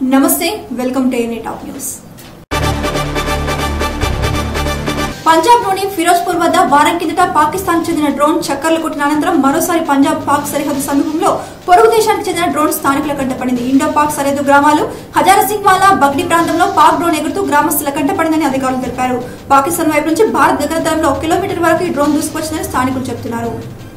నమస్తే welcome to any top news Punjab లోని ఫిరోజ్పూర్ వద్ద వారం కిందట పాకిస్తాన్ చెందిన డ్రోన్ చక్కర్లు కొట్టిన అనంతరం మరోసారి పంజాబ్ పాక్ సరిహద్దు సమీపంలో పొరుగు దేశానికి చెందిన డ్రోన్ స్థానికుల కంటపడింది ఇండో పాక్ సరిహద్దు గ్రామాలు హజారా సింగ్ వాలా బగ్డి ప్రాంతంలో పాక్ డ్రోన్ ఎగురుతూ గ్రామస్తుల కంటపడిందని అధికారులు తెలిపారు పాకిస్తాన్ వైపు నుంచి భారత్ దగ్గర దూరంలో ఒక కిలోమీటర్ వరకు ఈ డ్రోన్ దూసుకొచ్చిందని స్థానికులు చెబుతున్నారు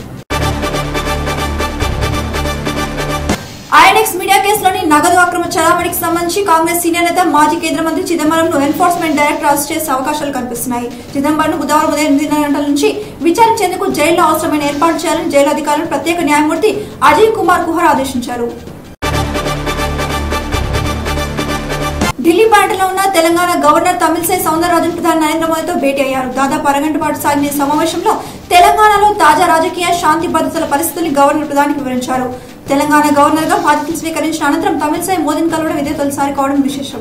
ఐఎన్ఎక్స్ మీడియా కేసులోని నగదు అక్రమ చలామణికి సంబంధించి కాంగ్రెస్ సీనియర్ నేత మాజీ కేంద్ర మంత్రి చిదంబరంను ఎన్ఫోర్స్మెంట్ డైరెక్టర్ అరెస్ట్ చేసే అవకాశాలు కనిపిస్తున్నాయి చిదంబరం బుధవారం ఉదయం ఎనిమిదిన్నర గంటల నుంచి విచారించేందుకు జైల్లో అవసరమైన ఏర్పాటు చేయాలని జైలు అధికారులు ప్రత్యేక న్యాయమూర్తి అజయ్ కుమార్ కుహర్ ఆదేశించారు ఢిల్లీ పర్యటనలో ఉన్న తెలంగాణ గవర్నర్ తమిళసై సౌందరరాజన్ ప్రధాని నరేంద్ర మోదీతో భేటీ అయ్యారు దాదాపు అరగంట పాటు సాగిన ఈ సమావేశంలో తెలంగాణలో తాజా రాజకీయ శాంతి భద్రతల పరిస్థితుల్ని గవర్నర్ ప్రధానికి వివరించారు తెలంగాణ గవర్నర్ గా బాధ్యతలు స్వీకరించిన అనంతరం తమిళసై మోదీని కలవడం ఇదే తొలిసారి కావడం విశేషం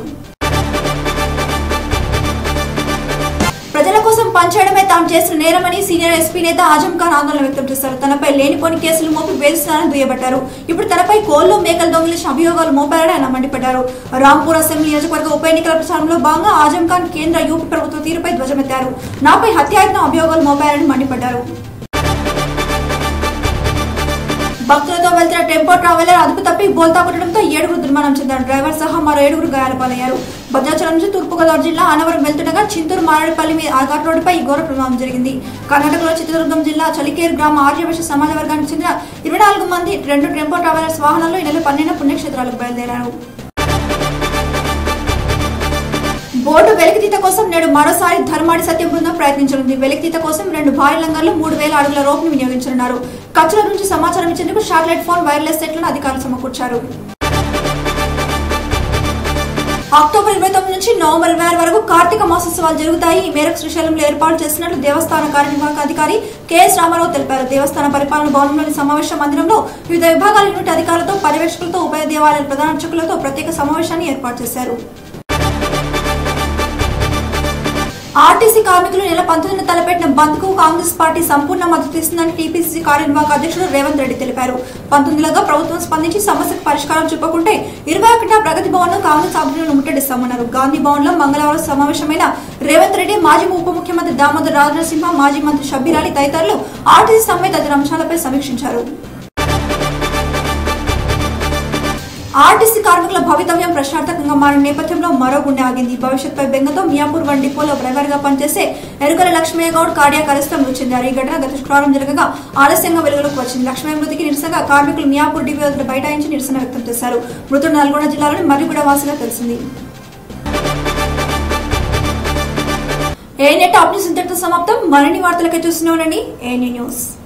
ప్రజల కోసం పనిచేయడమే తాము చేసిన నేరమని సీనియర్ ఎస్పీ నేత ఆజం ఖాన్ ఆందోళన వ్యక్తం చేశారు తనపై లేనిపోని కేసులు మోపి వేధిస్తున్నారని దుయ్యబట్టారు ఇప్పుడు తనపై కోళ్లు మేకలు దొంగిలించిన అభియోగాలు మోపారని ఆయన మండిపడ్డారు రాంపూర్ అసెంబ్లీ నియోజకవర్గ ఉప ఎన్నికల ప్రచారంలో భాగంగా ఆజం ఖాన్ కేంద్ర యూపీ ప్రభుత్వ తీరుపై ధ్వజమెత్తారు నాపై హత్యాయత్నం అభియోగాలు మోపారని మండిపడ్డారు భక్తులతో వెళ్తున్న టెంపో ట్రావెలర్ అదుపు తప్పి బోల్తా కొట్టడంతో ఏడుగురు దుర్మరణం చెందారు డ్రైవర్ సహా మరో ఏడుగురు గాయాల పాలయ్యారు భద్రాచలం నుంచి తూర్పుగోదావరి జిల్లా అనవరం వెళ్తుండగా చింతూరు మారేడుపల్లి మీద ఆఘాట్ రోడ్డుపై ఈ ఘోర ప్రమాదం జరిగింది కర్ణాటకలో చిత్రదుర్గం జిల్లా చలికేరు గ్రామ ఆర్యవైశ్య సమాజ వర్గానికి చెందిన ఇరవై నాలుగు మంది రెండు టెంపో ట్రావెలర్స్ వాహనాల్లో ఈ నెల పన్నెండు పుణ్యక్షేత్రాలకు బయలుదేరారు బోర్డు వెలికితీత కోసం నేడు మరోసారి ధర్మాడి సత్యం బృందం ప్రయత్నించనుంది వెలికితీత కోసం రెండు భారీ లంగర్లు మూడు వేల అడుగుల రోప్ని వినియోగించనున్నారు ఖర్చుల నుంచి సమాచారం ఇచ్చేందుకు శాటిలైట్ ఫోన్ వైర్లెస్ సెట్లను అధికారులు సమకూర్చారు అక్టోబర్ ఇరవై తొమ్మిది నుంచి నవంబర్ ఇరవై ఆరు వరకు కార్తీక మాసోత్సవాలు జరుగుతాయి ఈ మేరకు శ్రీశైలంలో ఏర్పాటు చేసినట్లు దేవస్థాన కార్యనిర్వాహక అధికారి కెఎస్ రామారావు తెలిపారు దేవస్థాన పరిపాలన భవనంలోని సమావేశ మందిరంలో వివిధ విభాగాల యూనిట్ అధికారులతో పర్యవేక్షకులతో ఉభయ దేవాలయాల ప్రధాన అర్చకులతో ప్రత్యేక సమావేశాన్ని ఏర్పాటు చేశారు ఆర్టీసీ కార్మికులు నెల పంతొమ్మిదిన తలపెట్టిన బంద్ కు కాంగ్రెస్ పార్టీ సంపూర్ణ మద్దతు ఇస్తుందని టీపీసీసీ కార్యనిర్వాహక అధ్యక్షుడు రేవంత్ రెడ్డి తెలిపారు పంతొమ్మిదిలోగా ప్రభుత్వం స్పందించి సమస్యకు పరిష్కారం చూపకుంటే ఇరవై ఒకటిన ప్రగతి భవన్ లో కాంగ్రెస్ అభ్యర్థులను ముట్టడిస్తామన్నారు గాంధీ భవన్ లో మంగళవారం సమావేశమైన రేవంత్ రెడ్డి మాజీ ఉప ముఖ్యమంత్రి దామోదర్ రాజనరసింహ మాజీ మంత్రి షబ్బీర్ అలీ తదితరులు ఆర్టీసీ సమ్మె తదితర అంశాలపై సమీక్షించారు ఆర్టీసీ కార్మికుల భవితవ్యం ప్రశ్నార్థకంగా మారిన నేపథ్యంలో మరో గుండె ఆగింది భవిష్యత్పై బెంగతో మియాపూర్ వన్ డిపోలో డ్రైవర్ గా పనిచేసే ఎరుకల లక్ష్మయ్య గౌడ్ కార్డియాక్ అరెస్ట్ మృతి చెందారు ఈ ఘటన గత శుక్రవారం జరగగా ఆలస్యంగా వెలుగులోకి వచ్చింది లక్ష్మయ్య మృతికి నిరసనగా కార్మికులు మియాపూర్ డిపో వద్ద బైఠాయించి నిరసన వ్యక్తం చేశారు మృతుడు నల్గొండ జిల్లాలోని మర్రిగూడ వాసిగా తెలిసింది ఏ నెట్ న్యూస్ ఇంతటితో సమాప్తం మరిన్ని వార్తలకే చూస్తూనే ఉండండి ఏ న్యూస్